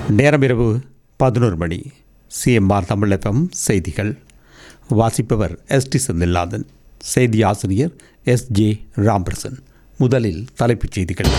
நேரம் இரவு பதினோரு மணி சிஎம்ஆர் தமிழகம் செய்திகள் வாசிப்பவர் எஸ் டி செந்தில்நாதன் செய்தி ஆசிரியர் எஸ் ஜே ராம்பிரசன் முதலில் தலைப்புச் செய்திகள்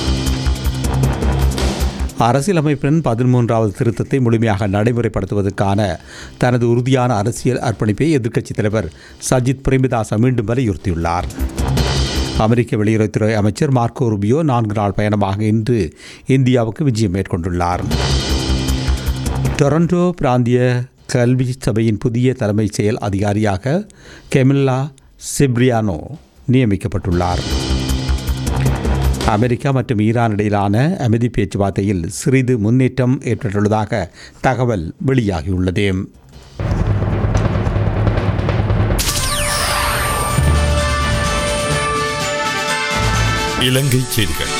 அரசியலமைப்பின் பதிமூன்றாவது திருத்தத்தை முழுமையாக நடைமுறைப்படுத்துவதற்கான தனது உறுதியான அரசியல் அர்ப்பணிப்பை எதிர்க்கட்சித் தலைவர் சஜித் பிரேமதாச மீண்டும் வலியுறுத்தியுள்ளார் அமெரிக்க வெளியுறவுத்துறை அமைச்சர் மார்க்கோ ரூபியோ நான்கு நாள் பயணமாக இன்று இந்தியாவுக்கு விஜயம் மேற்கொண்டுள்ளார் டொரண்டோ பிராந்திய கல்வி சபையின் புதிய தலைமைச் செயல் அதிகாரியாக கெமில்லா சிப்ரியானோ நியமிக்கப்பட்டுள்ளார் அமெரிக்கா மற்றும் ஈரான் இடையிலான அமைதி பேச்சுவார்த்தையில் சிறிது முன்னேற்றம் ஏற்பட்டுள்ளதாக தகவல் வெளியாகியுள்ளது இலங்கை செய்திகள்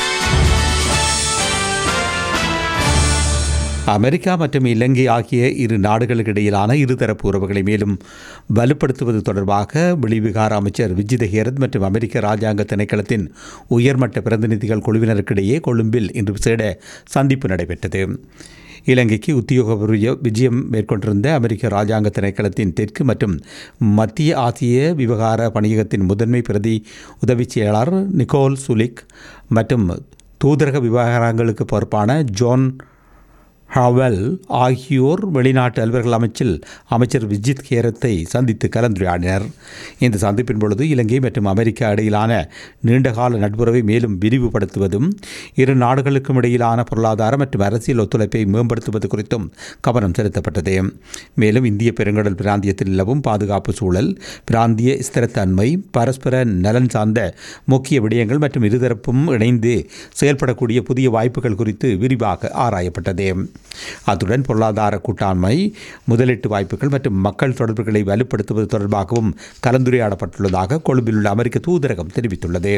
அமெரிக்கா மற்றும் இலங்கை ஆகிய இரு நாடுகளுக்கு இடையிலான இருதரப்பு உறவுகளை மேலும் வலுப்படுத்துவது தொடர்பாக வெளிவிகார அமைச்சர் விஜித ஹேரத் மற்றும் அமெரிக்க ராஜாங்க திணைக்களத்தின் உயர்மட்ட பிரதிநிதிகள் குழுவினருக்கிடையே கொழும்பில் இன்று விசேட சந்திப்பு நடைபெற்றது இலங்கைக்கு உத்தியோகபூர்வ விஜயம் மேற்கொண்டிருந்த அமெரிக்க ராஜாங்க திணைக்களத்தின் தெற்கு மற்றும் மத்திய ஆசிய விவகார பணியகத்தின் முதன்மை பிரதி உதவிச் செயலாளர் நிக்கோல் சுலிக் மற்றும் தூதரக விவகாரங்களுக்கு பொறுப்பான ஜோன் ஹவல் ஆகியோர் வெளிநாட்டு அலுவலர்கள் அமைச்சில் அமைச்சர் விஜித் கேரத்தை சந்தித்து கலந்துரையாடினர் இந்த சந்திப்பின் பொழுது இலங்கை மற்றும் அமெரிக்கா இடையிலான நீண்டகால நட்புறவை மேலும் விரிவுபடுத்துவதும் இரு நாடுகளுக்கும் இடையிலான பொருளாதார மற்றும் அரசியல் ஒத்துழைப்பை மேம்படுத்துவது குறித்தும் கவனம் செலுத்தப்பட்டது மேலும் இந்திய பெருங்கடல் பிராந்தியத்தில் நிலவும் பாதுகாப்பு சூழல் பிராந்திய ஸ்திரத்தன்மை பரஸ்பர நலன் சார்ந்த முக்கிய விடயங்கள் மற்றும் இருதரப்பும் இணைந்து செயல்படக்கூடிய புதிய வாய்ப்புகள் குறித்து விரிவாக ஆராயப்பட்டது அத்துடன் பொருளாதார கூட்டாண்மை முதலீட்டு வாய்ப்புகள் மற்றும் மக்கள் தொடர்புகளை வலுப்படுத்துவது தொடர்பாகவும் கலந்துரையாடப்பட்டுள்ளதாக கொழும்பில் உள்ள அமெரிக்க தூதரகம் தெரிவித்துள்ளது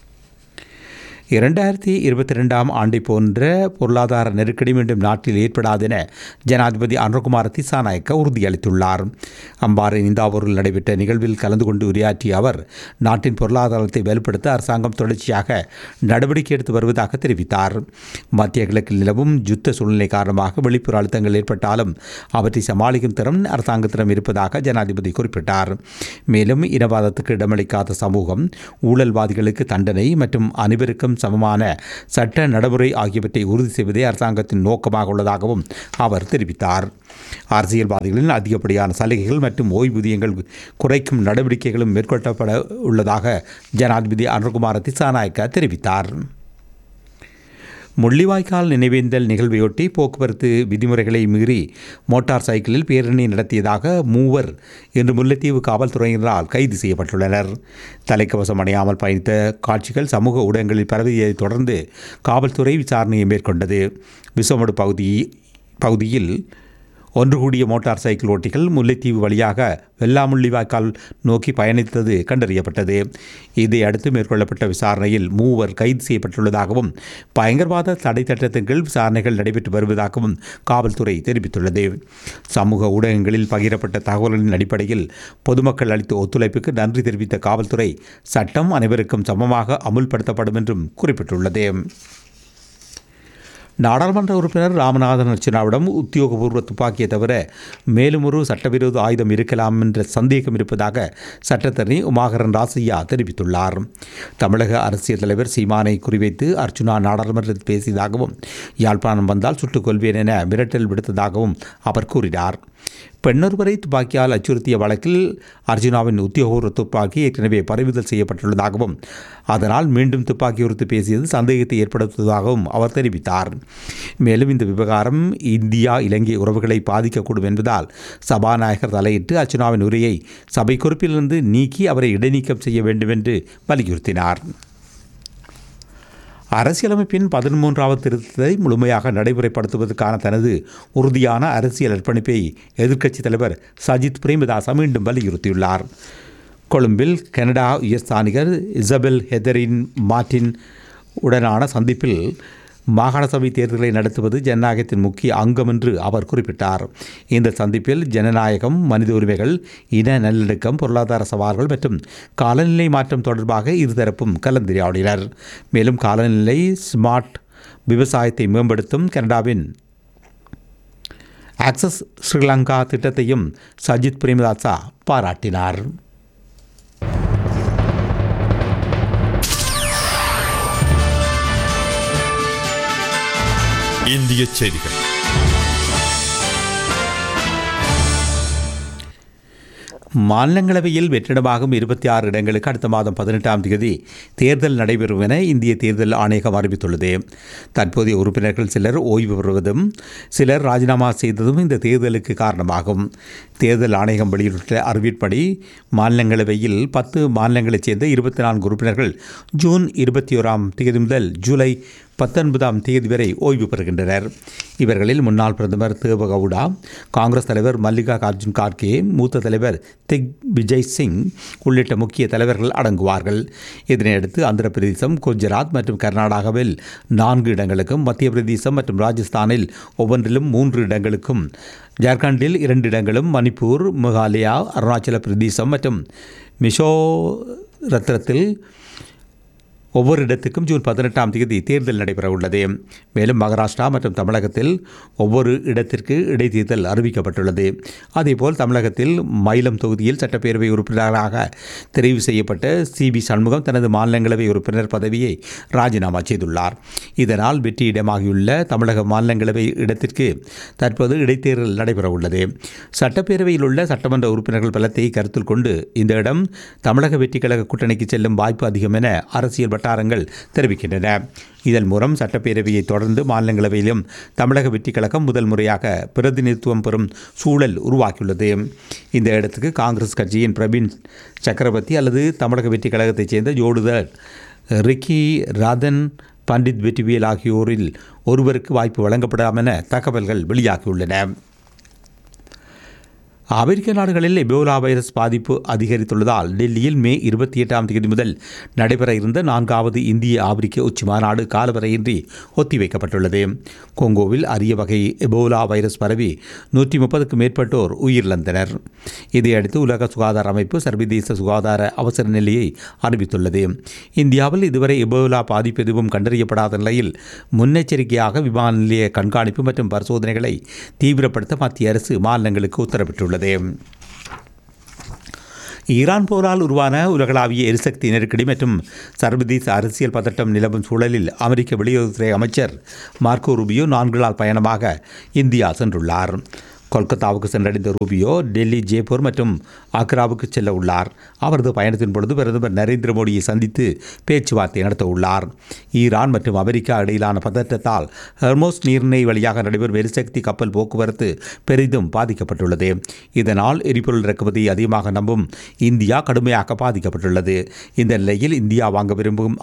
இரண்டாயிரத்தி இருபத்தி ரெண்டாம் ஆண்டை போன்ற பொருளாதார நெருக்கடி மீண்டும் நாட்டில் ஏற்படாது என ஜனாதிபதி அனுகுமார் திசாநாயக்க உறுதியளித்துள்ளார் அம்பாறை நிந்தாவூரில் நடைபெற்ற நிகழ்வில் கலந்து கொண்டு உரையாற்றிய அவர் நாட்டின் பொருளாதாரத்தை வலுப்படுத்த அரசாங்கம் தொடர்ச்சியாக நடவடிக்கை எடுத்து வருவதாக தெரிவித்தார் மத்திய கிழக்கில் நிலவும் யுத்த சூழ்நிலை காரணமாக வெளிப்புற அழுத்தங்கள் ஏற்பட்டாலும் அவற்றை சமாளிக்கும் திறன் அரசாங்கத்திடம் இருப்பதாக ஜனாதிபதி குறிப்பிட்டார் மேலும் இனவாதத்துக்கு இடமளிக்காத சமூகம் ஊழல்வாதிகளுக்கு தண்டனை மற்றும் அனைவருக்கும் சமமான சட்ட நடைமுறை ஆகியவற்றை உறுதி செய்வதே அரசாங்கத்தின் நோக்கமாக உள்ளதாகவும் அவர் தெரிவித்தார் அரசியல்வாதிகளின் அதிகப்படியான சலுகைகள் மற்றும் ஓய்வூதியங்கள் குறைக்கும் நடவடிக்கைகளும் மேற்கொள்ளப்பட உள்ளதாக ஜனாதிபதி அனுகுமார திசாநாயக்க தெரிவித்தார் முள்ளிவாய்க்கால் நினைவேந்தல் நிகழ்வையொட்டி போக்குவரத்து விதிமுறைகளை மீறி மோட்டார் சைக்கிளில் பேரணி நடத்தியதாக மூவர் இன்று முல்லைத்தீவு காவல்துறையினரால் கைது செய்யப்பட்டுள்ளனர் தலைக்கவசம் அணியாமல் பயணித்த காட்சிகள் சமூக ஊடகங்களில் பரவியதைத் தொடர்ந்து காவல்துறை விசாரணையை மேற்கொண்டது விசமடு பகுதி பகுதியில் ஒன்று கூடிய மோட்டார் சைக்கிள் ஓட்டிகள் முல்லைத்தீவு வழியாக வெள்ளாமுள்ளிவாய்க்கால் நோக்கி பயணித்தது கண்டறியப்பட்டது இதை அடுத்து மேற்கொள்ளப்பட்ட விசாரணையில் மூவர் கைது செய்யப்பட்டுள்ளதாகவும் பயங்கரவாத தடை சட்டத்தின் கீழ் விசாரணைகள் நடைபெற்று வருவதாகவும் காவல்துறை தெரிவித்துள்ளது சமூக ஊடகங்களில் பகிரப்பட்ட தகவல்களின் அடிப்படையில் பொதுமக்கள் அளித்த ஒத்துழைப்புக்கு நன்றி தெரிவித்த காவல்துறை சட்டம் அனைவருக்கும் சமமாக அமுல்படுத்தப்படும் என்றும் குறிப்பிட்டுள்ளது நாடாளுமன்ற உறுப்பினர் ராமநாதன் அர்ச்சனாவிடம் உத்தியோகபூர்வ துப்பாக்கியை தவிர மேலும் ஒரு சட்டவிரோத ஆயுதம் இருக்கலாம் என்ற சந்தேகம் இருப்பதாக சட்டத்தரணி உமாகரன் ராசையா தெரிவித்துள்ளார் தமிழக அரசியல் தலைவர் சீமானை குறிவைத்து அர்ச்சுனா நாடாளுமன்றத்தில் பேசியதாகவும் யாழ்ப்பாணம் வந்தால் சுட்டுக் கொள்வேன் என மிரட்டல் விடுத்ததாகவும் அவர் கூறினார் பெண்ணொருவரை துப்பாக்கியால் அச்சுறுத்திய வழக்கில் அர்ஜுனாவின் உத்தியோகபூர்வ துப்பாக்கி ஏற்கனவே பறிமுதல் செய்யப்பட்டுள்ளதாகவும் அதனால் மீண்டும் துப்பாக்கி உறுத்து பேசியது சந்தேகத்தை ஏற்படுத்துவதாகவும் அவர் தெரிவித்தார் மேலும் இந்த விவகாரம் இந்தியா இலங்கை உறவுகளை பாதிக்கக்கூடும் என்பதால் சபாநாயகர் தலையிட்டு அர்ச்சுனாவின் உரையை சபை குறிப்பிலிருந்து நீக்கி அவரை இடைநீக்கம் செய்ய வேண்டும் என்று வலியுறுத்தினார் அரசியலமைப்பின் பதிமூன்றாவது திருத்தத்தை முழுமையாக நடைமுறைப்படுத்துவதற்கான தனது உறுதியான அரசியல் அர்ப்பணிப்பை எதிர்க்கட்சித் தலைவர் சஜித் பிரேமதாச மீண்டும் வலியுறுத்தியுள்ளார் கொழும்பில் கனடா உயர்ஸ்தானிகர் இசபெல் ஹெதரின் மார்டின் உடனான சந்திப்பில் மாகாண சபை தேர்தலை நடத்துவது ஜனநாயகத்தின் முக்கிய அங்கம் என்று அவர் குறிப்பிட்டார் இந்த சந்திப்பில் ஜனநாயகம் மனித உரிமைகள் இன நல்லிணக்கம் பொருளாதார சவால்கள் மற்றும் காலநிலை மாற்றம் தொடர்பாக இருதரப்பும் கலந்துரையாடினர் மேலும் காலநிலை ஸ்மார்ட் விவசாயத்தை மேம்படுத்தும் கனடாவின் ஆக்சஸ் ஸ்ரீலங்கா திட்டத்தையும் சஜித் பிரேமதாசா பாராட்டினார் இந்திய செய்திகள் மாநிலங்களவையில் வெற்றிடமாகும் இருபத்தி ஆறு இடங்களுக்கு அடுத்த மாதம் பதினெட்டாம் தேதி தேர்தல் நடைபெறும் என இந்திய தேர்தல் ஆணையகம் அறிவித்துள்ளது தற்போதைய உறுப்பினர்கள் சிலர் ஓய்வு பெறுவதும் சிலர் ராஜினாமா செய்ததும் இந்த தேர்தலுக்கு காரணமாகும் தேர்தல் ஆணையகம் வெளியிட்டுள்ள அறிவிப்படி மாநிலங்களவையில் பத்து மாநிலங்களைச் சேர்ந்த இருபத்தி நான்கு உறுப்பினர்கள் ஜூன் இருபத்தி ஓராம் தேதி முதல் ஜூலை பத்தொன்பதாம் தேதி வரை ஓய்வு பெறுகின்றனர் இவர்களில் முன்னாள் பிரதமர் தேவகவுடா காங்கிரஸ் தலைவர் மல்லிகா அர்ஜுன் கார்கே மூத்த தலைவர் திக் விஜய் சிங் உள்ளிட்ட முக்கிய தலைவர்கள் அடங்குவார்கள் இதனையடுத்து ஆந்திர பிரதேசம் குஜராத் மற்றும் கர்நாடகாவில் நான்கு இடங்களுக்கும் மத்திய பிரதேசம் மற்றும் ராஜஸ்தானில் ஒவ்வொன்றிலும் மூன்று இடங்களுக்கும் ஜார்க்கண்டில் இரண்டு இடங்களும் மணிப்பூர் மேகாலயா அருணாச்சல பிரதேசம் மற்றும் மிசோரத்திரத்தில் ஒவ்வொரு இடத்துக்கும் ஜூன் பதினெட்டாம் தேதி தேர்தல் நடைபெற உள்ளது மேலும் மகாராஷ்டிரா மற்றும் தமிழகத்தில் ஒவ்வொரு இடத்திற்கு இடைத்தேர்தல் அறிவிக்கப்பட்டுள்ளது அதேபோல் தமிழகத்தில் மயிலம் தொகுதியில் சட்டப்பேரவை உறுப்பினராக தெரிவு செய்யப்பட்ட சி பி சண்முகம் தனது மாநிலங்களவை உறுப்பினர் பதவியை ராஜினாமா செய்துள்ளார் இதனால் வெற்றியிடமாகியுள்ள தமிழக மாநிலங்களவை இடத்திற்கு தற்போது இடைத்தேர்தல் நடைபெற உள்ளது சட்டப்பேரவையில் உள்ள சட்டமன்ற உறுப்பினர்கள் பலத்தை கருத்தில் கொண்டு இந்த இடம் தமிழக வெற்றிக் கழக கூட்டணிக்கு செல்லும் வாய்ப்பு அதிகம் என அரசியல் வட்டாரங்கள் தெரிவிக்கின்றன இதன் மூலம் சட்டப்பேரவையை தொடர்ந்து மாநிலங்களவையிலும் தமிழக வெற்றிக் கழகம் முதல் முறையாக பிரதிநிதித்துவம் பெறும் சூழல் உருவாக்கியுள்ளது இந்த இடத்துக்கு காங்கிரஸ் கட்சியின் பிரவீன் சக்கரவர்த்தி அல்லது தமிழக வெற்றிக் கழகத்தைச் சேர்ந்த ஜோடுதல் ரிக்கி ராதன் பண்டித் வெற்றிவேல் ஆகியோரில் ஒருவருக்கு வாய்ப்பு வழங்கப்படாம் என தகவல்கள் வெளியாகியுள்ளன அமெரிக்க நாடுகளில் எபோலா வைரஸ் பாதிப்பு அதிகரித்துள்ளதால் டெல்லியில் மே இருபத்தி எட்டாம் தேதி முதல் நடைபெற இருந்த நான்காவது இந்திய ஆப்பிரிக்க உச்சி மாநாடு காலவரையின்றி ஒத்திவைக்கப்பட்டுள்ளது கொங்கோவில் அரிய வகை எபோலா வைரஸ் பரவி நூற்றி முப்பதுக்கும் மேற்பட்டோர் உயிரிழந்தனர் இதையடுத்து உலக சுகாதார அமைப்பு சர்வதேச சுகாதார அவசர நிலையை அறிவித்துள்ளது இந்தியாவில் இதுவரை எபோலா பாதிப்பு எதுவும் கண்டறியப்படாத நிலையில் முன்னெச்சரிக்கையாக விமான நிலைய கண்காணிப்பு மற்றும் பரிசோதனைகளை தீவிரப்படுத்த மத்திய அரசு மாநிலங்களுக்கு உத்தரவிட்டுள்ளது உள்ளது ஈரான் போரால் உருவான உலகளாவிய எரிசக்தி நெருக்கடி மற்றும் சர்வதேச அரசியல் பதட்டம் நிலவும் சூழலில் அமெரிக்க வெளியுறவுத்துறை அமைச்சர் மார்க்கோ ரூபியோ நான்கு நாள் பயணமாக இந்தியா சென்றுள்ளார் கொல்கத்தாவுக்கு சென்றடைந்த ரூபியோ டெல்லி ஜெய்ப்பூர் மற்றும் ஆக்ராவுக்கு செல்ல உள்ளார் அவரது பயணத்தின் பொழுது பிரதமர் நரேந்திர மோடியை சந்தித்து பேச்சுவார்த்தை நடத்த உள்ளார் ஈரான் மற்றும் அமெரிக்கா இடையிலான பதற்றத்தால் ஹெர்மோஸ் நீர்நிலை வழியாக நடைபெறும் எரிசக்தி கப்பல் போக்குவரத்து பெரிதும் பாதிக்கப்பட்டுள்ளது இதனால் எரிபொருள் இறக்குமதி அதிகமாக நம்பும் இந்தியா கடுமையாக பாதிக்கப்பட்டுள்ளது இந்த நிலையில் இந்தியா வாங்க விரும்பும்